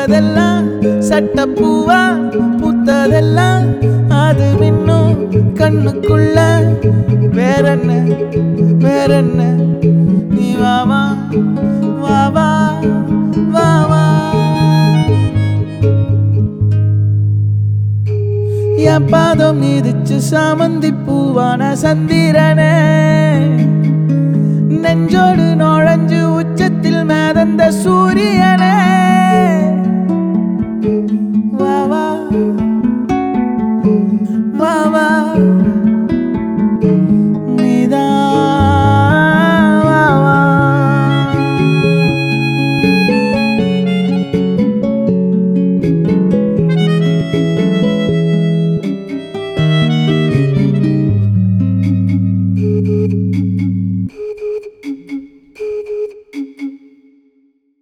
பூத்ததெல்லாம் சட்டப்பூவா பூத்ததெல்லாம் அது இன்னும் கண்ணுக்குள்ள வேறென்ன வேறென்ன நீ வாவா வாவா வாவா என் பாதம் மீதிச்சு சாமந்தி பூவான சந்திரனே நெஞ்சோடு நுழைஞ்சு உச்சத்தில் மேதந்த சூரியனே வா வா வா வா